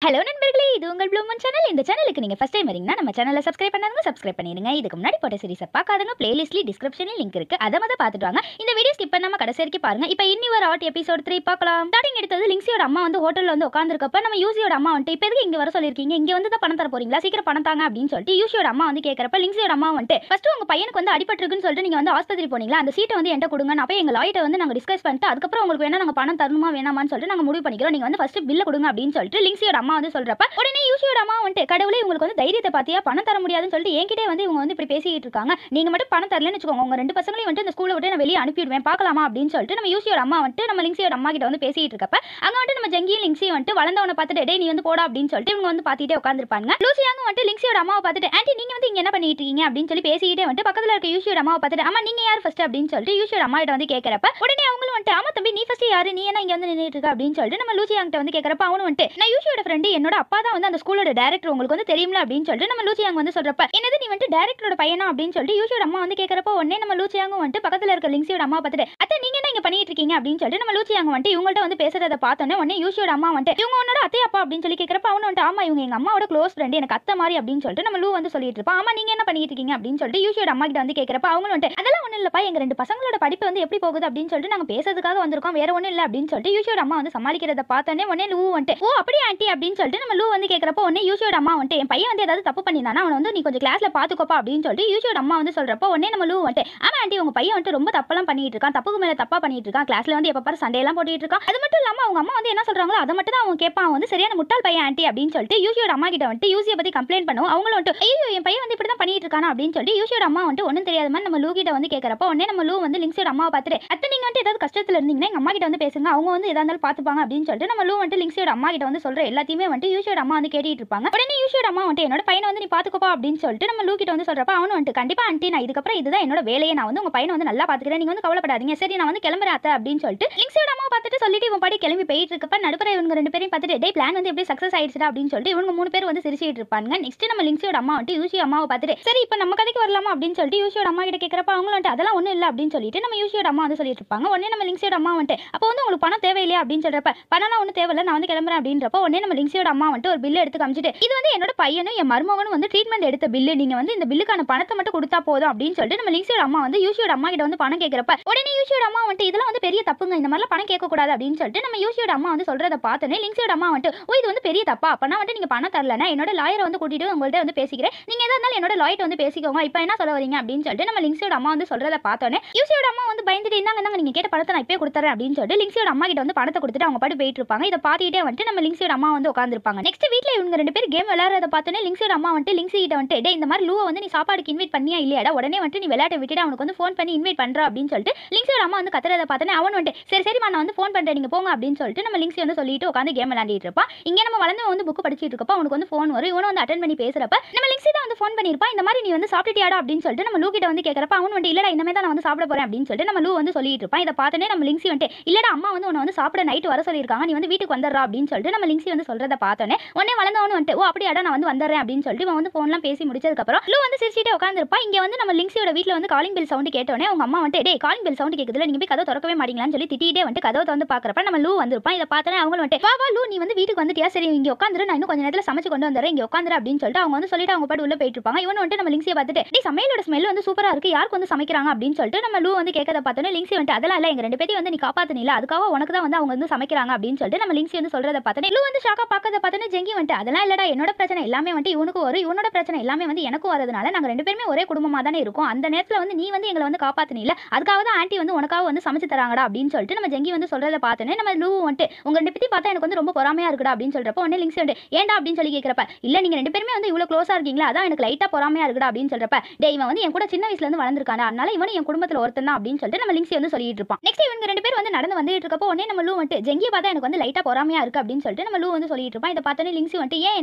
hello நண்பர்களே இது உங்கள் ப்ளூமன் சேனல் இந்த சேனலுக்கு நீங்கள் ஃபஸ்ட் டைம் வரீங்கன்னா நம்ம சேனலை சப்ஸ்கிரைப் பண்ணாதவங்க சப்ஸ்கிரைப் பண்ணிடுங்க இதுக்கு முன்னாடி போட்ட சீரிஸை பார்க்காதவங்க பிளேலிஸ்ட்லேயும் டிஸ்கிரிப்ஷனில் லிங்க் இருக்கு அதை மொதல் பார்த்துட்டு வாங்க இந்த வீடியோ ஸ்கிப் பண்ணாம கடைசி வரைக்கும் பாருங்க இப்போ இன்னி ஒரு ஆட் எபிசோட் த்ரீ பார்க்கலாம் ஸ்டார்டிங் எடுத்தது லிங்ஸியோட அம்மா வந்து ஹோட்டலில் வந்து உட்காந்துருக்கப்ப நம்ம யூசியோட அம்மா வந்துட்டு இப்போ எதுக்கு இங்கே வர சொல்லியிருக்கீங்க இங்கே வந்து தான் பணம் தர போறீங்களா சீக்கிரம் பணம் தாங்க அப்படின்னு சொல்லிட்டு யூசியோட அம்மா வந்து கேட்குறப்ப லிங்ஸியோட அம்மா வந்துட்டு ஃபர்ஸ்ட் உங்க பையனுக்கு வந்து அடிபட்டிருக்குன்னு சொல்லிட்டு நீங்கள் வந்து ஆஸ்பத்திரி போனீங்களா அந்த சீட்டை வந்து என்கிட்ட கொடுங்க நான் போய் எங்கள் லாயிட்ட வந்து நாங்கள் டிஸ்கஸ் பண்ணிட்டு அதுக்கப்புறம் உங்களுக்கு வேணா நாங்கள் பணம் தரணுமா வேணாமான்னு சொல்லிட்டு நாங்கள் முடிவு பண்ணிக்கிறோம் நீங்கள் வந்து ஃபர்ஸ்ட் பில்ல கொடுங்க அப்படின்னு சொல்லிட்டு லிங்ஸியோட அம்மா வந்து சொல்றப்ப உடனே யூசியோட அம்மா வந்துட்டு கடவுளே உங்களுக்கு வந்து தைரியத்தை பார்த்தியா பணம் தர முடியாதுன்னு சொல்லிட்டு என்கிட்டே வந்து இவங்க வந்து இப்படி பேசிக்கிட்டு இருக்காங்க நீங்க மட்டும் பணம் தரலன்னு வச்சுக்கோங்க உங்க ரெண்டு பசங்களையும் வந்துட்டு இந்த ஸ்கூலை விட்டு நான் வெளியே அனுப்பிடுவேன் பார்க்கலாமா அப்படின்னு சொல்லிட்டு நம்ம யூசியோட அம்மா வந்துட்டு நம்ம லிங்ஸியோட அம்மா கிட்ட வந்து பேசிட்டு இருக்கப்ப அங்க வந்துட்டு நம்ம ஜங்கியும் லிங்ஸியும் வந்துட்டு வளர்ந்தவனை பார்த்துட்டு டேய் நீ வந்து போடா அப்படின்னு சொல்லிட்டு இவங்க வந்து பார்த்துட்டே உட்காந்துருப்பாங்க லூசியாங்க வந்துட்டு லிங்ஸியோட அம்மாவை பார்த்துட்டு ஆண்டி நீங்க வந்து இங்க என்ன பண்ணிட்டு இருக்கீங்க அப்படின்னு சொல்லி பேசிக்கிட்டே வந்துட்டு பக்கத்துல இருக்க யூசியோட அம்மாவை பார்த்துட்டு அம்மா நீங்க யார் ஃபர்ஸ்ட் அப்படின்னு சொல்லிட்டு யூசியோட அம்மா கிட்ட வந்து கேட்கறப்ப உடனே அவங்களும் வந்துட்டு ஆமா தம்பி நீ ஃபர்ஸ்ட் யாரு நீ என்ன இங்க வந்து நின்றுட்டு இருக்க அப்படின்னு சொல்லிட்டு நம்ம லூசியாங்கிட்ட வந்து கேட்கறப்ப அவனும் வந்துட்டு நான் யூசியோட ஃப்ரெண்டு என்னோட அப்பா தான் வந்து அந்த ஸ்கூலோட டேரக்டர் உங்களுக்கு வந்து தெரியும்ல அப்படின்னு சொல்லிட்டு நம்ம லூசியாங்க வந்து சொல்றப்ப என்னது நீ வந்துட்டு டேரக்டரோட பையனா அப்படின்னு சொல்லிட்டு யூசியோட அம்மா வந்து கேட்கறப்ப உடனே நம்ம லூசியாங்க வந்துட்டு பக்கத்துல இருக்க லிங்ஸியோட அம்மா பார்த்துட்டு அத்தை நீங்க என்ன இங்க பண்ணிட்டு இருக்கீங்க அப்படின்னு சொல்லிட்டு நம்ம லூசியாங்க வந்துட்டு இவங்கள்ட்ட வந்து பேசுறத பார்த்தோன்னே உடனே யூசியோட அம்மா வந்துட்டு இவங்க உன்னோட அத்தை அப்பா அப்படின்னு சொல்லி கேட்கறப்ப அவனு வந்துட்டு ஆமா இவங்க எங்க அம்மாவோட க்ளோஸ் ஃப்ரெண்ட் எனக்கு அத்தை மாதிரி அப்படின்னு சொல்லிட்டு நம்ம லூ வந்து சொல்லிட்டு இருப்பா ஆமா நீங்க என்ன பண்ணிட்டு இருக்கீங்க அப்படின்னு சொல்லிட்டு யூசியோட அம்மா கிட்ட வந்து கேட்கறப்ப அவங்களும் வந்துட்டு அதெல்லாம் ஒண்ணு இல்லப்பா எங்க ரெண்டு பசங்களோட படிப்பு வந்து எப்படி போகுது அப்படின்னு சொல்லிட்டு நாங்க பேசுறதுக்காக வந்திருக்கோம் வேற ஒண்ணும் இல்ல அப்படின்னு சொல்லிட்டு யூசியோட அம்மா வந்து சமாளிக்கிறத பார்த்தோன்னே உடனே லூ வந்துட்டு ஓ அப்படியே ஆண்டி அப்படின்னு சொல்லிட்டு நம்ம லூ வந்து கேட்கறப்ப உடனே யூசியோட அம்மா வந்துட்டு என் பையன் வந்து ஏதாவது தப்பு பண்ணினானா அவன் வந்து நீ கொஞ்சம் கிளாஸ்ல பாத்துக்கோப்பா அப்படின்னு சொல்லிட்டு யூசியோட அம்மா வந்து சொல்றப்போ உடனே நம்ம லூ வந்துட்டு ஆமா ஆண்டி உங்க பையன் வந்துட்டு ரொம்ப தப்பெல்லாம் பண்ணிட்டு இருக்கான் தப்புக்கு மேல தப்பா பண்ணிட்டு இருக்கான் கிளாஸ்ல வந்து எப்ப பாரு சண்டையெல்லாம் போட்டுட்டு இருக்கான் அது மட்டும் இல்லாம அவங்க அம்மா வந்து என்ன சொல்றாங்களோ அதை மட்டும் தான் அவன் கேட்பான் அவன் வந்து சரியான முட்டாள் பையன் ஆண்டி அப்படின்னு சொல்லிட்டு யூசியோட அம்மா கிட்ட வந்துட்டு யூசியை பத்தி கம்ப்ளைண்ட் பண்ணுவோம் அவங்களும் வந்துட்டு ஐயோ என் பையன் வந்து இப்படி தான் பண்ணிட்டு இருக்கானா அப்படின்னு சொல்லிட்டு யூசியோட அம்மா வந்துட்டு ஒன்றும் தெரியாத மாதிரி நம்ம லூ கிட்ட வந்து கேட்கறப்ப உடனே நம்ம லூ வந்து லிங்ஸோட அம்மாவை பார்த்துட்டு அத்தை நீங்க வந்து ஏதாவது கஷ்டத்துல இருந்தீங்கன்னா எங்க அம்மா கிட்ட வந்து பேசுங்க அவங்க வந்து எதா இருந்தாலும் பாத்துப்பாங்க அப்படின்னு சொல்லிட்டு நம்ம லூ வந்துட்டு லிங்ஸோட அம்மா கிட்ட வந்து சொல்ற எல்லாத்தையுமே வந்துட்டு யூசியோட அம்மா வந்து கேட்டுட்டு இருப்பாங்க உடனே யூசியோட அம்மா வந்துட்டு என்னோட பையனை வந்து நீ பாத்துக்கோப்பா அப்படின்னு சொல்லிட்டு நம்ம லூ கிட்ட வந்து சொல்றப்ப அவனு வந்துட்டு கண்டிப்பா ஆண்டி நான் இதுக்கப்புறம் இதுதான் என்னோட வேலையை நான் வந்து உங்க பையனை வந்து நல்லா பாத்துக்கிறேன் நீங்க வந்து கவலைப்படாதீங்க சரி நான் வந்து கிளம்புறேன் அத்தை அப்படின்னு சொல்லிட்டு லிங்ஸோட அம்மா பார்த்துட்டு சொல்லிட்டு இவன் பாடி கிளம்பி போயிட்டு இருக்கப்ப நடுப்புற இவங்க ரெண்டு பேரையும் பார்த்துட்டு டே பிளான் வந்து எப்படி சக்சஸ் ஆயிடுச்சுடா அப்படின்னு சொல்லிட்டு இவங்க மூணு பேர் வந்து சிரிச்சிட்டு இருப்பாங்க நெக்ஸ்ட் நம்ம லிங்ஸோட அம்மா வந்துட்டு யூசி அம்மாவை பார்த்துட்டு சரி இப்போ நம்ம கதைக்கு வரலாமா அப்படின்னு சொல்லிட்டு யூசியோட அம்மா கிட்ட கேட்கறப்ப அவங்களும் வந்துட்டு அதெல்லாம் ஒன்றும் இல்லை அப்படின்னு சொல்லிட்டு நம்ம யூசியோட அம்மா வந்து சொல்லிட்டு இருப்பாங்க உடனே நம்ம லிங்ஸோட அம்மா வந்துட்டு அப்போ வந்து உங்களுக்கு பணம் தேவையில்லையா அப்படின்னு சொல்றப்ப பணம்லாம் ஒன்றும் தேவையில்ல நான் வந்து கிளம்புறேன் அப்படின்றப்ப உடனே நம்ம லிங்ஸோட அம்மா வந்துட்டு ஒரு பில்லு எடுத்து காமிச்சிட்டு இது வந்து என்னோட பையனும் என் மருமகனும் வந்து ட்ரீட்மெண்ட் எடுத்த பில்லு நீங்க வந்து இந்த பில்லுக்கான பணத்தை மட்டும் கொடுத்தா போதும் அப்படின்னு சொல்லிட்டு நம்ம லிங்ஸோட அம்மா வந்து யூசியோட அம்மா கிட்ட வந்து பணம் கேட்கறப்ப உடனே யூசியோட அம்மா வந்துட்டு இதெல்லாம் வந்து பெரிய தப்புங்க இந்த மாதிரிலாம் பணம் கேட்கக்கூடாது அப்படின்னு சொல்லிட்டு நம்ம யூசியோட அம்மா வந்து சொல்றத பார்த்தோன்னே லிங்ஸோட அம்மா வந்துட்டு ஓ இது வந்து பெரிய தப்பா அப்பனா வந்துட்டு நீங்க பணம் தரலனா என்னோட லாயரை வந்து கூட்டிட்டு உங்கள்ட்ட வந்து பேசிக்கிறேன் நீங்க எதா இருந்தாலும் என்னோட லாய்ட் வந்து பேசிக்கோங்க இப்போ என்ன சொல்ல வரீங்க அப்படின்னு சொல்லிட்டு நம்ம லிங்ஸோட அம்மா வந்து சொல்றத பார்த்தோன்னே யூசியோட அம்மா வந்து பயந்துட்டு இருந்தாங்க இருந்தாங்க நீங்க கேட்ட பணத்தை நான் இப்பயே கொடுத்துறேன் அப்படின்னு சொல்லிட்டு லிங்ஸோட அம்மா கிட்ட வந்து பணத்தை கொடுத்துட்டு அவங்க பாட்டு போயிட்டு இருப்பாங்க இதை பார்த்துட்டே வந்துட்டு நம்ம லிங்ஸோட அம்மா வந்து உட்காந்துருப்பாங்க நெக்ஸ்ட் வீட்ல இவங்க ரெண்டு பேர் கேம் விளையாடுறத பார்த்தோன்னே லிங்ஸோட அம்மா வந்துட்டு லிங்ஸி கிட்ட வந்துட்டு டேய் இந்த மாதிரி லூவை வந்து நீ சாப்பாடுக்கு இன்வைட் பண்ணியா இல்லையாடா உடனே வந்துட்டு நீ விளையாட்ட விட்டுட்டு அவனுக்கு வந்து ஃபோன் பண்ணி இன்வைட் பண்ற அப்படின்னு சொல்லிட்டு லிங்ஸோட அம்மா வந்து கத்துறத பார்த்தோன்னே அவன் வந்துட்டு சரி சரிம்மா நான் வந்து ஃபோன் பண்றேன் நீங்க போங்க அப்படின்னு சொல்லிட்டு நம்ம லிங்ஸி வந்து சொல்லிட்டு உட்காந்து கேம் விளையாடிட்டு இருப்பான் இங்க நம்ம வளர்ந்து வந்து புக் படிச்சிட்டு இருக்கப்ப அவனுக்கு வந்து ஃபோன் வரும் இவனும் வந்து அட்டன் பண்ணி பேசுறப்ப நம்ம லிங்ஸி தான் வந்து ஃபோன் பண்ணிருப்பா இந்த மாதிரி நீ வந்து சாப்பிட்டுட்டியாடா அப்படின்னு சொல்லிட்டு நம்ம லூ கிட்ட வந்து கேட்கறப்ப அவன் வந்து இல்லடா இந்த மாதிரி தான் நான் வந்து சாப்பிட போறேன் அப்படின்னு சொல்லிட்டு நம்ம லூ வந்து சொல்லிட்டு இருப்பான் இதை பார்த்தோன்னே நம்ம லிங்ஸி வந்துட்டு இல்லடா அம்மா வந்து உன்னை வந்து சாப்பிட நைட் வர சொல்லியிருக்காங்க நீ வந்து வீட்டுக்கு வந்துடுறா அப்படின்னு சொல்லிட்டு நம்ம லிங்ஸி வந்து சொல்றத பார்த்தோன்னே உடனே வளர்ந்தவனு வந்துட்டு ஓ அப்படியாடா நான் வந்து வந்துடுறேன் அப்படின்னு சொல்லிட்டு இவன் வந்து ஃபோன்லாம் பேசி முடிச்சதுக்கப்புறம் லூ வந்து சிரிச்சிட்டே உட்காந்துருப்பா இங்க வந்து நம்ம லிங்ஸியோட வீட்டில் வந்து காலிங் பெல் சவுண்ட் கேட்டோன்னே அவங்க அம்மா வந்துட்டு டே காலிங் பெல் சவுண்ட் கேட்குதுல நீங்க போய் கதவை திறக்கவே மாட்டீங்களான்னு சொல்லி திட்டிட்டே வந்துட்டு கதவை வந்து பார்க்குறப்ப நம்ம லூ வந்திருப்பான் இதை பார்த்தோன்னே அவங்களும் வந்துட்டு வா வா லூ நீ வந்து வீட்டுக்கு வந்துட்டியா சரி இங்க உட்காந்துரு நான் இன்னும் கொஞ்சம் நேரத்தில் சமைச்சு கொண்டு வந்துடுறேன் இங்க உட்காந்துரு அப்படின்னு சொல்லிட்டு அவங்க வந்து சொல்லிட்டு அவங்க பாட்டு உள்ள போயிட்டு இருப்பாங்க இவன் வந்துட்டு நம்ம லிங்ஸியை பார்த்துட்டு டே சமையலோட ஸ்மெல் வந்து சூப்பரா இருக்கு யாருக்கு வந்து சமைக்கிறாங்க அப்படின்னு சொல்லிட்டு நம்ம லூ வந்து கேட்கறத பார்த்தோன்னே லிங்ஸி வந்துட்டு அதெல்லாம் இல்லை எங்க ரெண்டு பேத்தையும் வந்து நீ காப்பாத்தினில அதுக்காக உனக்கு தான் வந்து அவங்க வந்து சமைக்கிறாங்க அப்படின்னு சொல்லிட்டு நம்ம லிங்ஸி வந்து சொல்றத பார்த்தோன்னே லூ வந்து ஷாக்கா பார்க்கறத பார்த்தோன்னே ஜெங்கி வந்துட்டு அதெல்லாம் இல்லடா என்னோட பிரச்சனை எல்லாமே வந்துட்டு இவனுக்கு வரும் இவனோட பிரச்சனை எல்லாமே வந்து எனக்கும் வரதுனால நாங்க ரெண்டு பேருமே ஒரே குடும்பமா தானே இருக்கோம் அந்த நேரத்துல வந்து நீ வந்து எங்களை வந்து காப்பாத்தினில அதுக்காக தான் ஆண்டி வந்து உனக்காக வந்து சமைச்சு தராங்கடா அப்படின்னு சொல்லிட்டு நம்ம ஜெங்கி வந்து சொல்றத பார்த்தோன்னே நம்ம லூ வந்துட்டு உங்க ரெண்டு பத்தி பார்த்தா எனக்கு வந்து ரொம்ப பொறாமையா இருக்குடா அப்படின்னு சொல்றப்ப உடனே லிங்ஸ் வந்து ஏன்டா அப்படின்னு சொல்லி கேட்கறப்ப இல்ல நீங்க ரெண்டு பேருமே வந்து இவ்வளவு க்ளோஸா இருக்கீங்களா அதான் எனக்கு லைட்டா பொறாமையா இருக்குடா அப்படின்னு சொல்றப்ப டே இவன் வந்து என் கூட சின்ன வயசுல இருந்து வளர்ந்துருக்காங்க அதனால இவனும் என் குடும்பத்துல ஒருத்தன் தான் அப்படின்னு சொல்லிட்டு நம்ம லிங்ஸி வந்து சொல்லிட்டு இருப்பான் நெக்ஸ்ட் இவங்க ரெண்டு பேர் வந்து நடந்து வந்துட்டு இருக்கப்போ உடனே நம்ம லூ வந்துட்டு ஜெங்கியை பார்த்தா எனக்கு வந்து லைட்டா பொறாமையா இருக்கு அப்படின்னு சொல்லிட்டு நம்ம லூ வந்து சொல்லிட்டு இருப்பான் இதை பார்த்தோன்னே லிங்ஸி வந்துட்டு ஏன் என்னாச்சு அப்படின்னு சொல்லி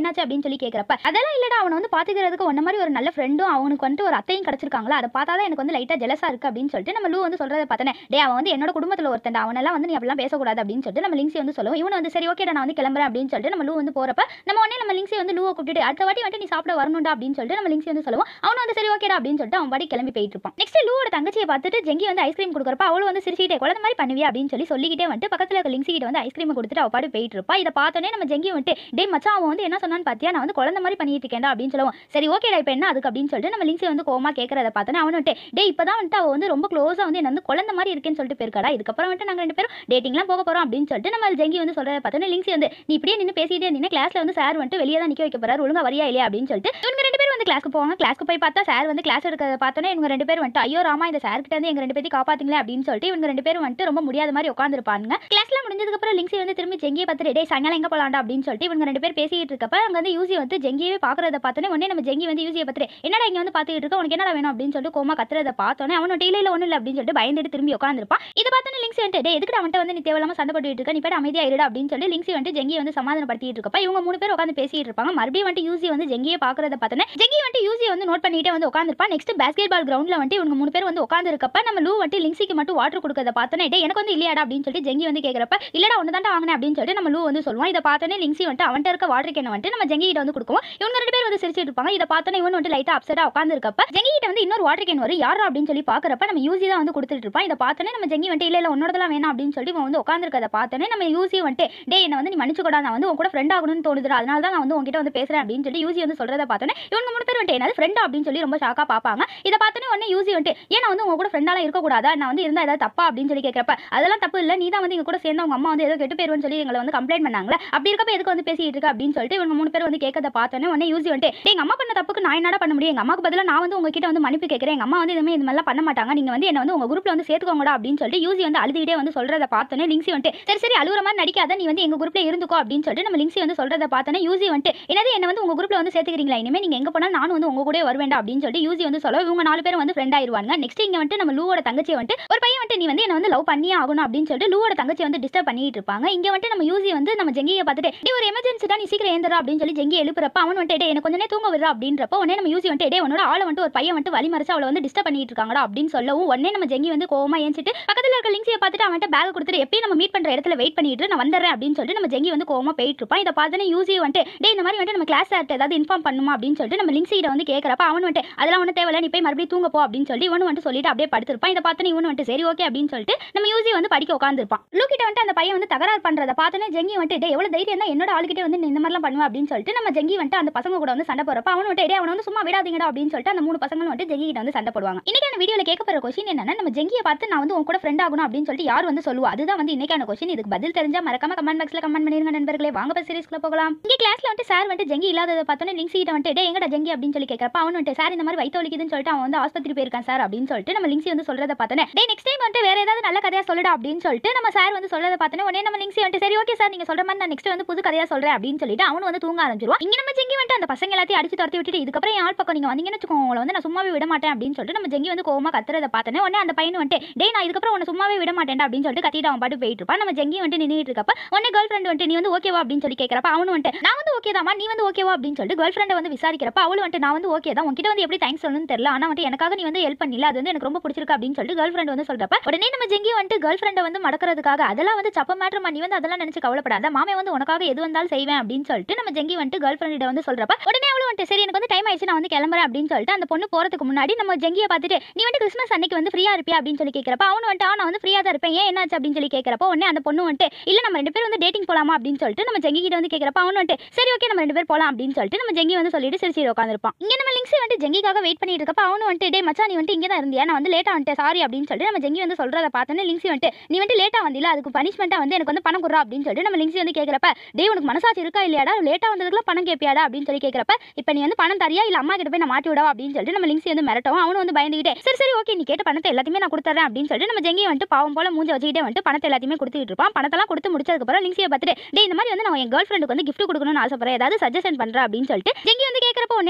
சொல்லி கேட்கறப்ப அதெல்லாம் இல்லடா அவனை வந்து பாத்துக்கிறதுக்கு ஒன்ன மாதிரி ஒரு நல்ல ஃப்ரெண்டும் அவனுக்கு வந்துட்டு ஒரு அத்தையும் கிடைச்சிருக்காங்களா அதை பார்த்தா தான் எனக்கு வந்து லைட்டா ஜெலஸா இருக்கு அப்படின்னு சொல்லிட்டு நம்ம லூ வந்து சொல்றதை பார்த்தனே டே அவன் வந்து என்னோட குடும்பத்துல ஒருத்தன் அவனெல்லாம் வந்து நீ அப்படிலாம் பேசக்கூடாது அப்படின்னு சொல்லிட்டு நம்ம லிங்ஸி வந்து சொல்லுவோம் இவன் வந்து சரி ஓகேடா நான் வந்து கிளம்புறேன் அப்படின்னு சொல்லிட்டு நம்ம லூ வந்து போறப்ப நம்ம உடனே நம்ம லிங்ஸி வந்து லூவை கூப்பிட்டு அடுத்த வாட்டி வந்துட்டு நீ சாப்பிட வரணும்டா அப்படின்னு சொல்லிட்டு நம்ம லிங்ஸி வந்து சொல்லுவோம் அவன் வந்து சரி ஓகேடா அப்படின்னு சொல்லிட்டு அவன் பாடி கிளம்பி போயிட்டு இருப்பான் நெக்ஸ்ட் லூவோட தங்கச்சியை பார்த்துட்டு ஜெங்கி வந்து ஐஸ்கிரீம் கொடுக்குறப்ப அவளும் வந்து சிரிச்சிட்டே குழந்தை மாதிரி பண்ணுவியா அப்படின்னு சொல்லி சொல்லிக்கிட்டே வந்துட்டு பக்கத்துல இருக்க லிங்ஸி கிட்ட வந்து ஐஸ்கிரீம் கொடுத்துட்டு அவ பாடி போயிட்டு இருப்பா இதை பார்த்தோன்னே நம்ம ஜெங்கி வந்துட்டு டே மச்சான் அவன் வந்து என்ன சொன்னான்னு பார்த்தியா நான் வந்து குழந்தை மாதிரி பண்ணிட்டு இருக்கேன்டா அப்படின்னு சொல்லுவோம் சரி ஓகேடா இப்போ என்ன அதுக்கு அப்படின்னு சொல்லிட்டு நம்ம லிங்ஸி வந்து கோமா கேட்கறத பார்த்தோன்னே அவன் வந்துட்டு டே இப்பதான் வந்துட்டு அவ வந்து ரொம்ப க்ளோஸா வந்து என்ன வந்து குழந்தை மாதிரி இருக்கேன்னு சொல்லிட்டு போயிருக்காடா இதுக்கப்புறம் வந்துட்டு நாங்க ரெண்டு பேரும் டேட்டிங்லாம் போக போறோம் அப்படின்னு சொல்லிட்டு நம்ம ஜெங்கி வந்து சொல்றத பார்த்தோன்னே லிங்ஸி வந்து நீ இப்படியே நின்று பேசிட்டே நின்று கிளாஸ்ல வந்து சார் வந்துட்டு வெளியே தான் நிக்க வைக்க போறாரு ஒழுங்கா வரியா இல்லையா அப்படின்னு சொல்லிட்டு இவங்க ரெண்டு பேரும் வந்து கிளாஸ்க்கு போவாங்க கிளாஸ்க்கு போய் பார்த்தா சார் வந்து கிளாஸ் எடுக்கிறத பார்த்தோன்னே இவங்க ரெண்டு பேரும் வந்துட்டு ஐயோ ராமா இந்த சார் கிட்ட இருந்து எங்க ரெண்டு பேத்தையும் காப்பாத்துங்களே அப்படின்னு சொல்லிட்டு இவங்க ரெண்டு பேரும் வந்துட்டு ரொம்ப முடியாத மாதிரி உட்காந்துருப்பாங்க கிளாஸ்ல முடிஞ்சதுக்கு அப்புறம் லிங்ஸி வந்து திரும்பி ஜெங்கியை பார்த்துட்டு டே சாயங்காலம் எங்க போலாம்டா அப்படின்னு சொல்லிட்டு இவங்க ரெண்டு பேர் பேசிட்டு இருக்கப்ப அங்க வந்து யூசி வந்து ஜெங்கியவே பாக்குறத பார்த்தோன்னே உடனே நம்ம ஜெங்கி வந்து யூசியை பார்த்துட்டு என்னடா இங்க வந்து பார்த்துட்டு இருக்க உனக்கு என்னடா வேணும் அப்படின்னு சொல்லிட்டு கோமா கத்துறத பார்த்தோன்னே அவனோட இல்ல ஒன்றும் இல்லை அப்படின்னு சொல்லிட்டு பயந்துட்டு திரும்பி உட்காந்துருப்பான் இதை பார்த்தோன்னே லிங்ஸி வந்துட்டு டே எதுக்கு அவன்கிட்ட வந்து நீ தேவையில்லாம சண்டை போட்டுட்டு இருக்க நீ போய் அமைதியா இருடா அப்படின்னு சொல்லி லிங்ஸி வந்துட்டு ஜெங்கி வந்து சமாதானப்படுத்திட்டு இருக்கப்ப இவங்க மூணு பேர் உட்காந்து பேசிட்டு இருப்பாங்க மறுபடியும் வந்துட்டு யூசி வந்து ஜெங்கியை பாக்குறத பார்த்தோன்னே ஜெங்கி வந்துட்டு யூசி வந்து நோட் பண்ணிட்டே வந்து உட்காந்துருப்பான் நெக்ஸ்ட் பேஸ்கெட் பால் கிரவுண்ட்ல வந்துட்டு இவங்க மூணு பேர் வந்து உட்காந்துருக்கப்ப நம்ம லூ வந்துட்டு லிங்ஸிக்கு மட்டும் வாட்டர் கொடுக்கறத பார்த்தோன்னே டே எனக்கு வந்து இல்லையாடா அப்படின்னு சொல்லிட்டு ஜெங்கி வந்து கேட்கறப்ப இல்லடா ஒன்று தான் வாங்கினேன் அப்படின்னு சொல்லிட்டு நம்ம லூ வந்து சொல்லுவான் இதை பார்த்தோன்னே லிங்ஸி வந்துட்டு அவன்கிட்ட இருக்க வாட்டர் கேனை வந்துட்டு நம்ம ஜெங்கி கிட்ட வந்து கொடுக்குவோம் இவங்க ரெண்டு பேர் வந்து சிரிச்சிட்டு இருப்பாங்க இதை பார்த்தோன்னே இவன் வந்துட்டு லைட்டா அப்செட்டா உட்காந்துருக்கப்ப ஜெங்கி கிட்ட வந்து இன்னொரு வாட்டர் கேன் வரும் யாரா அப்படின்னு சொல்லி பாக்குறப்ப நம்ம யூசி தான் வந்து கொடுத்துட்டு இருப்பான் இதை பார்த்தோன்னே நம்ம ஜெங்கி வந்துட்டு இல்ல இல்ல உன்னோடதெல்லாம் வேணாம் அப்படின்னு சொல்லி இவன் வந்து உட்காந்துருக்கத பார்த்தோன்னே நம்ம யூசி வந்துட்டு டே என்ன வந்து நீ மன்னிச்சுக்கூடா நான் வந்து உன் கூட ஃப்ரெண்ட் ஆகணும்னு தோணுது அதனால தான் நான் வந்து உங்ககிட்ட வந்து பேசுறேன் அப்படின்னு சொல்லி யூசி வந்து சொல்றத பார்த்தோன்னே இவங்க மூணு பேர் வந்துட்டு என்னது ஃப்ரெண்ட் அப்படின்னு சொல்லி ரொம்ப ஷாக்கா பார்ப்பாங்க இதை பார்த்தோன்னே உடனே யூசி வந்துட்டு ஏன் நான் வந்து உங்க கூட ஃப்ரெண்டாலாம் இருக்கக்கூடாதா நான் வந்து இருந்தா ஏதாவது தப்பா அப்படின்னு சொல்லி கேட்கறப்ப அதெல்லாம் தப்பு இல்லை நீ தான் வந்து எங்க கூட சேர்ந்து உங்க அம்மா வந்து ஏதோ கெட்டு போயிருன்னு சொல்லி எங்களை வந்து கம்ப்ளைண்ட் பண்ணாங்களே அப்படி இருக்கப்ப எதுக்கு வந்து பேசிட்டு இருக்க அப்படின்னு சொல்லிட்டு இவங்க மூணு பேர் வந்து கேட்கறத பார்த்தோன்னே உடனே யூசி வந்துட்டு "டேய், எங்க அம்மா பண்ண தப்புக்கு நான் என்னடா பண்ண முடியும் எங்க அம்மாக்கு பதிலா நான் வந்து உங்ககிட்ட வந்து மன்னிப்பு கேட்கறேன் எங்க அம்மா வந்து இதுமே இது மாதிரிலாம் பண்ண மாட்டாங்க நீங்க வந்து என்ன வந்து உங்க குரூப்ல வந்து சேர்த்துக்கோங்கடா அப்படின்னு சொல்லிட்டு யூசி வந்து அழுதுகிட்டே வந்து சொல்றத பார்த்தோன்னே லிங்ஸி வந்துட்டு சரி சரி அழுகுற மாதிரி நடிக்காத நீ வந்து எங்க குரூப்ல இருந்துக்கோ அப்படின்னு சொல்லிட்டு நம்ம லிங்ஸி வந்து சொல்றத பார்த்தோன்னே யூசி வந்துட்டு என்னது என்ன வந்து உங்க குரூப்ல வந்து சேர்த்துக்கிறீங்களா இனிமே நீங்க எங்க போனாலும் நானும் வந்து உங்க கூட வருவேண்டா அப்படின்னு சொல்லிட்டு யூசி வந்து சொல்ல இவங்க நாலு பேரும் வந்து ஃப்ரெண்ட் ஆயிருவாங்க நெக்ஸ்ட் இங்க வந்துட்டு நம்ம லூவோட தங்கச்சி வந்துட்டு ஒரு பையன் வந்துட்டு நீ வந்து என்ன வந்து லவ் பண்ணியே ஆகணும் அப்படின்னு சொல்லிட்டு லூவோட தங்கச்சி வந்து டிஸ்டர்ப் பண்ணிட்டு இருப்பாங்க இங்க வந்துட்டு நம்ம யூசி வந்து நம்ம ஜெங்கியை பார்த்துட்டு டே ஒரு எமர்ஜென்சி தான் நீ சீக்கிரம் ஏந்திரா அப்படின்னு சொல்லி ஜெங்கி எழுப்புறப்ப அவன் வந்துட்டு டே எனக்கு கொஞ்ச நேரம் தூங்க விடுறா அப்படின்றப்ப உடனே நம்ம யூசி வந்துட்டு டே உன்னோட ஆளை வந்துட்டு ஒரு பையன் வந்துட்டு வழி மறைச்சு அவளை வந்து டிஸ்டர்ப் பண்ணிட்டு இருக்காங்கடா அப்படின்னு சொல்லவும் உடனே நம்ம ஜெங்கி வந்து கோவமா ஏஞ்சிட்டு பக்கத்துல இருக்க லிங்ஸியை பார்த்துட்டு அவன்கிட்ட பேக் கொடுத்துட்டு எப்பயும் நம்ம மீட் பண்ற இடத்துல வெயிட் பண்ணிட்டு நான் வந்துடுறேன் அப்படின்னு சொல்லிட்டு நம்ம ஜெங்கி வந்து கோவமா போயிட்டு இருப்பான் இதை பார்த்தோன்னே யூசி வந்துட்டு டே இந்த மாதிரி வந்துட்டு நம்ம கிளாஸ் சார்ட்ட ஏதாவது இன்ஃபார்ம் பண்ணுமா அப்படின்னு சொல்லிட்டு நம்ம லிங்ஸி கிட்ட வந்து கேட்கறப்ப அவன் வந்துட்டு அதெல்லாம் ஒன்றும் தேவையில்ல நீ போய் மறுபடியும் தூங்க போ அப்படின்னு சொல்லி இவனு வந்துட்டு சொல்லிட்டு அப்படியே படுத்திருப்பான் இதை பார்த்தோன்னே இவனு வந்துட்டு சரி ஓகே அப்படின்னு சொல்லிட்டு நம்ம யூசி வந்து படிக்க உட்காந்துருப்பான் லூக்கிட்ட வந்துட்டு அந்த பையன் வந்து தகராறு பண்றத பார்த்தோன்னே ஜெங்கி வந்துட்டு டே எவ்வளவு தைரியம் தான் என்னோட ஆளுகிட்டே வந்து நீ இந்த மாதிரிலாம் பண்ணுவேன் அப்படின்னு சொல்லிட்டு நம்ம ஜெங்கி வந்துட்டு அந்த பசங்க கூட வந்து சண்டை போறப்ப அவன் வந்துட்டு டே அவனை வந்து சும்மா விடாதீங்கடா அப்படின்னு சொல்லிட்டு அந்த மூணு பசங்களும் வந்துட்டு ஜெங்கி கிட்ட வந்து சண்டை போடுவாங்க இன்னைக்கான வீடியோல கேட்க போற கொஸ்டின் என்னன்னா நம்ம ஜெங்கியை பார்த்து நான் வந்து உன் கூட ஃப்ரெண்ட் ஆகணும் அப்படின்னு சொல்லிட்டு யார் வந்து சொல்லுவா அதுதான் வந்து இன்னைக்கான கொஸ்டின் இதுக்கு பதில் தெரிஞ்சா மறக்காம கமெண்ட் பாக்ஸ்ல கமெண்ட் பண்ணிருங்க நண்பர்களே வாங்க பஸ் சீரிஸ்க்குள்ள போகலாம் இங்க கிளாஸ்ல வந்துட்டு சார் வந்துட்டு ஜெங்கி இல்லாததை பார்த்தோன்னே லிங்க் கிட்ட வந்துட்டு டே எங்கடா ஜெங்கி அப்படின்னு சொல்லி கேட்கறப்ப அவன் வந்துட்டு சார் இந்த மாதிரி வயிற்று வலிக்குதுன்னு சொல்லிட்டு அவன் வந்து ஆஸ்பத்திரி போயிருக்கான் சார் அப்படின்னு சொல்லிட்டு நம்ம லிங்ஸி வந்து சொல்றத பார்த்தோன்னே டே நெக்ஸ்ட் டைம் வந்துட்டு வேற ஏதாவது நல்ல கதையா சொல்லுடா அப்படின்னு சொல்லிட்டு நம்ம சார் வந்து சொல்றத பார்த்தோன்னே உடனே நம்ம லிங்ஸி வந்துட்டு சரி ஓகே சார் நீங்க சொல்ற மாதிரி நான் நெக்ஸ்ட் வந்து புது கதையா சொல்றேன் அப்படின்னு சொல்லிட்டு அவன் வந்து தூங்க ஆரம்பிச்சிருவான் இங்க நம்ம ஜெங்கி வந்துட்டு அந்த பசங்க எல்லாத்தையும் அடிச்சு துரத்தி விட்டுட்டு இதுக்கப்புறம் என் ஆள் பக்கம் நீங்க வந்தீங்கன்னு வச்சுக்கோங்க உங்களை வந்து நான் சும்மாவே விட மாட்டேன் அப்படின்னு சொல்லிட்டு நம்ம ஜெங்கி வந்து கோவமா கத்துறத பார்த்தோன்னே உடனே அந்த பையன் வந்துட்டு டே நான் இதுக்கப்புறம் உன்னை சும்மாவே விட மாட்டேன்டா அப்படின்னு சொல்லிட்டு கத்திட்டு அவன் பாட்டு போயிட்டு இருப்பான் நம்ம ஜெங்கி வந்துட்டு நின்றுட்டு இருக்கப்ப உடனே கேர்ள் ஃப்ரெண்ட் வந்துட்டு நீ வந்து ஓகேவா அப்படின்னு சொல்லி கேட்கறப்ப அவனு வந்துட்டு நான் வந்து ஓகே நீ வந்து ஓகேவா அப்படின்னு சொல்லிட்டு கேர்ள் ஃப்ரெண்டை வந்து விசாரிக்கிறப்ப அவளு வந்துட்டு நான் வந்து ஓகே தான் உன்கிட்ட வந்து எப்படி தேங்க்ஸ் சொல்லணும்னு தெரியல ஆனா வந்துட்டு எனக்காக நீ வந்து ஹெல்ப் பண்ணல அது வந்து எனக்கு ரொம்ப பிடிச்சிருக்கு அப்படின்னு சொல்லிட்டு கேர்ள் ஃப்ரெண்ட் வந்து சொல்றப்ப உடனே நம்ம ஜெங்கி வந்துட்டு கேர்ள் ஃப்ரெண்டை வந்து மடக்கிறதுக்காக அதெல்லாம் வந்து சப்ப மேட்ரு நீ வந்து அதெல்லாம் நினைச்சு கவலைப்படாத மாமே வந்து உனக்காக எது வந்தாலும் செய்வேன் அப்படின்னு சொல்லிட்டு நம்ம ஜெங்கி வந்துட்டு கேர்ள் ஃப்ரெண்ட் வந்து சொல்றப்ப உடனே அவளும் வந்துட்டு சரி எனக்கு வந்து டைம் ஆயிடுச்சு நான் வந்து கிளம்புறேன் அப்படின்னு சொல்லிட்டு அந்த பொண்ணு போறதுக்கு முன்னாடி நம்ம ஜெங்கியை பார்த்துட்டு நீ வந்து கிறிஸ்மஸ் அன்னைக்கு வந்து ஃப்ரீயா இருப்பியா அப்படின்னு சொல்லி கேட்கறப்ப அவனு வந்துட்டு "ஆ, நான் வந்து ஃப்ரீயா தான் இருப்பேன் ஏன் என்னாச்சு அப்படின்னு சொல்லி கேட்கறப்ப உடனே அந்த பொண்ணு வந்துட்டு இல்ல நம்ம ரெண்டு பேரும் வந்து டேட்டிங் போலாமா அப்படின்னு சொல்லிட்டு நம்ம ஜெங்கி கிட்ட வந்து கேட்கறப்ப அவனு வந்துட்டு சரி ஓகே நம்ம ரெண்டு பேர் போலாம் அப்படின்னு சொல்லிட்டு நம்ம ஜெங்கி வந்து சொல்லிட்டு சரி சரி உட்காந்துருப்பான் இங்க நம்ம லிங்ஸி வந்து ஜெங்கிக்காக வெயிட் பண்ணிட்டு இருக்கப்ப அவனு வந்துட்டு டே மச்சான் நீ வந்து இங்கே தான் இருந்தியா நான் வந்து லேட்டா வந்துட்டேன் சாரி அப்படின்னு சொல்லிட்டு நம்ம ஜெங்கி வந்து சொல்றத பார்த்தோன்னே லிங்ஸி வந்துட்டு நீ வந்து லேட்டா வந்தில அதுக்கு பனிஷ்மெண்ட்டா வந்து எனக்கு வந்து பணம் குடுறா அப்படின்னு சொல்லிட்டு நம்ம லிங்ஸி வந்து கேட்கறப்ப டே உனக்கு மனசாட்சி இருக்கா இல்லையாடா லேட்டா வந்ததுக்குலாம் பணம் கேட்பியாடா அப்படின்னு சொல்லி கேட்கறப்ப இப்போ நீ வந்து பணம் தரியா இல்ல அம்மா கிட்ட போய் நான் மாட்டி விடவா அப்படின்னு சொல்லிட்டு நம்ம லிங்ஸி வந்து மிரட்டவும் அவனு வந்து பயந்துகிட்டே சரி சரி ஓகே நீ கேட்ட பணத்தை எல்லாத்தையுமே நான் கொடுத்துறேன் அப்படின்னு சொல்லிட்டு நம்ம ஜெங்கி வந்துட்டு பாவம் போல மூஞ்ச வச்சுக்கிட்டே வந்துட்டு பணத்தை எல்லாத்தையுமே கொடுத்துட்டு இருப்பான் பணத்தெல்லாம் கொடுத்து முடிச்சதுக்கப்புறம் லிங்ஸியை பார்த்துட்டு டே இந்த மாதிரி வந்து நான் என் கேர்ள் ஃப்ரெண்டுக்கு வந்து gift கொடுக்கணும்னு ஆசைப்படுறேன் ஏதாவது சஜஷன் பண்றேன் அப்படின்னு சொல்லிட்டு ஜெங்கி வந்து கேட்கறப்ப உடனே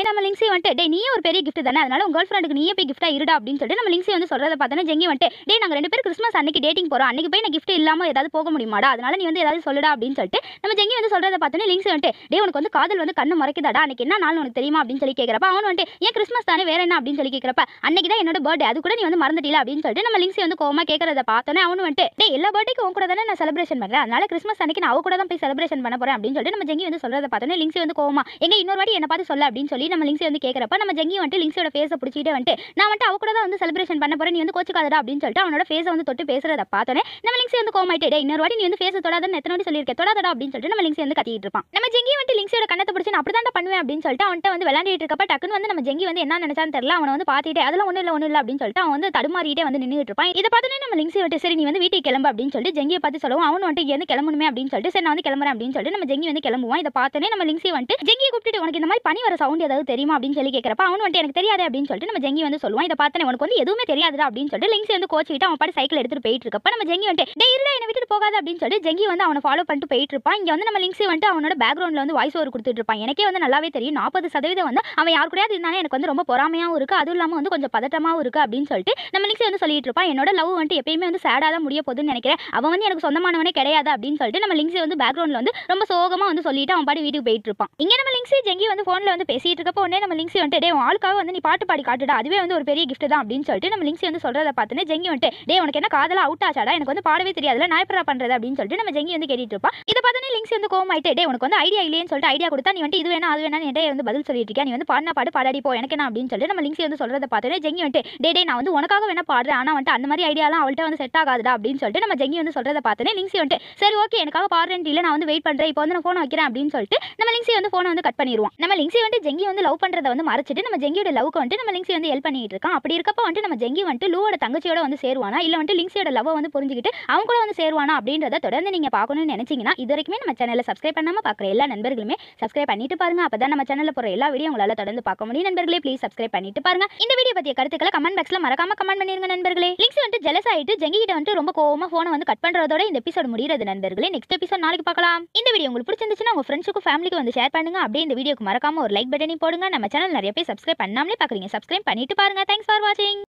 உடனே நம்ம லிங்ஸி வந்துட்டு டே நீயே ஒரு பெரிய கிஃப்ட் தானே அதனால உங்க கேர்ள் ஃப்ரெண்டுக்கு நீயே போய் கிஃப்டா இருடா அப்படின்னு சொல்லிட்டு நம்ம லிங்ஸி வந்து சொல்றத பார்த்தோன்னா ஜெங்கி வந்துட்டு டே நாங்க ரெண்டு பேரும் கிறிஸ்மஸ் அன்னைக்கு டேட்டிங் போறோம் அன்னைக்கு போய் நான் கிஃப்ட் இல்லாம ஏதாவது போக முடியுமாடா அதனால நீ வந்து ஏதாவது சொல்லுடா அப்படின்னு சொல்லிட்டு நம்ம ஜெங்கி வந்து சொல்றத பார்த்தோன்னே லிங்ஸி வந்துட்டு டே உனக்கு வந்து காதல் வந்து கண்ணு மறைக்குதாடா அன்னைக்கு என்ன நாள் உனக்கு தெரியுமா அப்படின்னு சொல்லி கேட்கறப்ப அவன் வந்துட்டு ஏன் கிறிஸ்மஸ் தானே வேற என்ன அப்படின்னு சொல்லி கேட்கறப்ப அன்னைக்கு தான் என்னோட பர்த்டே அது கூட நீ வந்து மறந்துட்டீல அப்படின்னு சொல்லிட்டு நம்ம லிங்ஸி வந்து கோவமா கேட்கறத பார்த்தோன்னே அவனு வந்துட்டு டே எல்லா பர்த்டேக்கு உன் கூட தானே நான் செலிப்ரேஷன் பண்றேன் அதனால கிறிஸ்மஸ் அன்னைக்கு நான் அவ கூட தான் போய் செலிப்ரேஷன் பண்ண போறேன் அப்படின்னு சொல்லிட்டு நம்ம ஜெங்கி வந்து சொல்றத பார்த்தோன்னே லிங்ஸி வந்து கோவமா எங்க இன்னொரு வாட்டி என்ன பார்த்து சொல்ல அப்படின்னு சொல்லி நம்ம லிங்ஸி வந்து கேட்கறப்ப நம்ம ஜெங்கி வந்துட்டு லிங்ஸியோட ஃபேஸை பிடிச்சிட்டு வந்துட்டு நான் வந்துட்டு அவ கூட தான் வந்து செலிப்ரேஷன் பண்ண போறேன் நீ வந்து கோச்சுக்காதடா அப்படின்னு சொல்லிட்டு அவனோட ஃபேஸை வந்து தொட்டு பேசுறத பார்த்தோன்னே நம்ம லிங்ஸி வந்து கோமாயிட்டே டேய், இன்னொரு வாட்டி நீ வந்து ஃபேஸை தொடாதன்னு எத்தனை வாட்டி சொல்லியிருக்கேன் தொடாதடா அப்படின்னு சொல்லிட்டு நம்ம லிங்ஸி வந்து கத்திட்டு இருப்பான் நம்ம ஜெங்கி வந்துட்டு லிங்ஸியோட கண்ணத்தை பிடிச்சி நான் அப்படி பண்ணுவேன் அப்படின்னு சொல்லிட்டு அவன்கிட்ட வந்து விளையாடிட்டு இருக்கப்ப டக்குன்னு வந்து நம்ம ஜெங்கி வந்து என்ன நினைச்சான்னு தெரியல அவனை வந்து பார்த்துட்டே அதெல்லாம் ஒன்றும் இல்லை ஒன்றும் இல்லை அப்படின்னு சொல்லிட்டு அவன் வந்து தடுமாறிட்டே வந்து நின்றுட்டு இருப்பான் இதை பார்த்தோன்னே நம்ம லிங்ஸி வந்துட்டு சரி நீ வந்து வீட்டுக்கு கிளம்பு அப்படின்னு சொல்லிட்டு ஜெங்கியை பார்த்து சொல்லுவோம் அவன் வந்துட்டு இங்க இருந்து கிளம்பணுமே அப்படின்னு சொல்லிட்டு சரி நான் வந்து கிளம்புறேன் அப்படின்னு சொல்லிட்டு நம்ம ஜெங்கி வந்து கிளம்புவான் இதை பார்த்தோன்னே நம்ம லிங்ஸி வந்துட்டு ஜெங்கியை கூப்பிட்டு உனக்கு இந்த மாதிரி பனி வர சவுண்ட் ஏதாவது தெரியுமா அப்படின்னு சொல்லி கேட்கறப்ப அவன் வந்துட்டு எனக்கு தெரியாது அப்படின்னு சொல்லிட்டு நம்ம ஜெங்கி வந்து சொல்லுவான் இதை பார்த்தோன்னே உனக்கு வந்து எதுவுமே தெரியாதுடா அப்படின்னு சொல்லிட்டு லிங்ஸி வந்து கோச்சிட்டு அவன் பாட்டு சைக்கிள் எடுத்துட்டு போயிட்டு இருக்கப்ப நம்ம ஜெங்கி வந்துட்டு டே இல்ல என்னை விட்டுட்டு போகாத அப்படின்னு சொல்லிட்டு ஜெங்கி வந்து அவனை ஃபாலோ பண்ணிட்டு போயிட்டு இருப்பான் இங்க வந்து நம்ம லிங்ஸி வந்துட்டு அவனோட பேக்ரவுண்ட்ல வந்து வாய்ஸ் ஓவர் கொடுத்துட்டு இருப்பான் எனக்கே வந்து நல்லாவே தெரியும் நாற்பது சதவீதம் வந்து அவன் யார் கூடயாவது இருந்தானே எனக்கு வந்து ரொம்ப பொறாமையாவும் இருக்கு அதுவும் இல்லாம வந்து கொஞ்சம் பதட்டமாவும் இருக்கு அப்படின்னு சொல்லிட்டு நம்ம லிங்ஸி வந்து சொல்லிட்டு இருப்பான் என்னோட லவ் வந்துட்டு எப்பயுமே வந்து சேடா தான் முடிய போகுதுன்னு நினைக்கிறேன் அவன் வந்து எனக்கு சொந்தமானவனே கிடையாது அப்படின்னு சொல்லிட்டு நம்ம லிங்ஸி வந்து பேக்ரவுண்ட்ல வந்து ரொம்ப சோகமா வந்து சொல்லிட்டு அவன் பாடி வீட்டுக்கு போயிட்டு இருப்பான் இங்க நம்ம லிங்ஸி ஜெங்கி வந்து போன்ல வந்து பேசிட்டு இருக்கப்போ உடனே நம்ம லிங்ஸி வந்துட்டு டே உன் ஆளுக்காக வந்து நீ பாட்டு பாடி காட்டுடா அதுவே வந்து ஒரு பெரிய gift தான் அப்படின்னு சொல்லிட்டு நம்ம லிங்ஸி வந்து சொல்றத பார்த்துன்னு ஜெங்கி வந்துட்டு டே உனக்கு என்ன காதல அவுட் ஆச்சாடா எனக்கு வந்து பாடவே தெரியாதுல நான் எப்படா பண்றது அப்படின்னு சொல்லிட்டு நம்ம ஜெங்கி வந்து கேட்டுட்டு இருப்பா இதை பார்த்தோன்னே லிங்ஸி வந்து கோவம் ஆயிட்டு டே உனக்கு வந்து ஐடியா இல்லையேன்னு சொல்லிட்டு ஐடியா கொடுத்தா நீ வந்து இது வேணா அது வேணாம் என்கிட்ட வந்து பதில் சொல்லிட்டு இருக்கியா நீ வந்து பாடினா பாடு பாடாடி போ எனக்கு என்ன அப்படின்னு சொல்லிட்டு நம்ம லிங்ஸி வந்து சொல்றத பார்த்தோன்னே ஜெங்கி வந்துட்டு டே டே நான் வந்து உனக்காக வேணா பாடுறேன் ஆனா வந்துட்டு அந்த மாதிரி ஐடியாலாம் அவள்கிட்ட வந்து செட் ஆகாதுடா அப்படின்னு சொல்லிட்டு நம்ம ஜெங்கி வந்து சொல்றத பார்த்தோன்னே லிங்ஸி வந்துட்டு சரி ஓகே எனக்காக பாடுறேன் இல்லை நான் வந்து வெயிட் பண்றேன் இப்போ வந்து நான் ஃபோனை வைக்கிறேன் அப்படின்னு சொல்லிட்டு நம்ம லிங்ஸி வந்து ஃபோனை வந்து கட் பண்ணிடுவோம் நம்ம லிங்ஸி வந்து ஜெங்கி வந்து லவ் பண்றத வந்து மறைச்சிட்டு நம்ம ஜெங்கியோட லவ்க்கு வந்துட்டு நம்ம லிங்ஸி வந்து ஹெல்ப் பண்ணிட்டு இருக்கான் அப்படி இருக்கப்ப வந்துட்டு நம்ம ஜெங்கி வந்துட்டு லூவோட தங்கச்சியோட வந்து சேருவானா இல்ல வந்துட்டு லிங்ஸியோட லவ் வந்து புரிஞ்சுக்கிட்டு அவங்க கூட வந்து சேருவானா அப்படின்றத தொடர்ந்து நீங்க பார்க்கணும்னு நினைச்சீங்கன்னா இது வரைக்குமே நம்ம சேனலை சப்ஸ்கிரைப் பண்ணாம பார்க்குற எல்லா நண்பர்களுமே சப்ஸ்கிரைப் பண்ணிட்டு பாருங்க அப்பதான் நம்ம சேனல்ல போற எல்லா வீடியோ உங்களால தொடர்ந்து பார்க்க முடியும் நண்பர்களே ப்ளீஸ் சப்ஸ்கிரைப் பண்ணிட்டு பாருங்க இந்த வீடியோ பத்திய கருத்துக்களை கமெண்ட் பாக்ஸ்ல மறக்காம கமெண்ட் பண்ணிருங்க நண்பர்களே லிங்க்ஸ் வந்துட்டு ஜெலஸ் ஆயிட்டு ஜெங்கி கிட்ட வந்துட்டு ரொம்ப கோவமா போனை வந்து கட் பண்றதோட இந்த எபிசோட் முடியறது நண்பர்களே நெக்ஸ்ட் எபிசோட் நாளைக்கு பார்க்கலாம் இந்த வீடியோ உங்களுக்கு பிடிச்சிருந்துச்சுன்னா உங்க ஃப்ரெண்ட்ஸுக்கும் ஃபேமிலிக்கு வந்து ஷேர் பண்ணுங்க அப்படியே இந்த வீடியோக்கு மறக்காம ஒரு லைக் பட்டனையும் போடுங்க நம்ம சேனல் நிறைய பேர் சப்ஸ்கிரைப் பண்ணாமலே பாக்குறீங்க சப்ஸ்கிரைப் பண்ணிட்டு பாருங்க தேங்க்ஸ் ஃபார் வாட்சிங்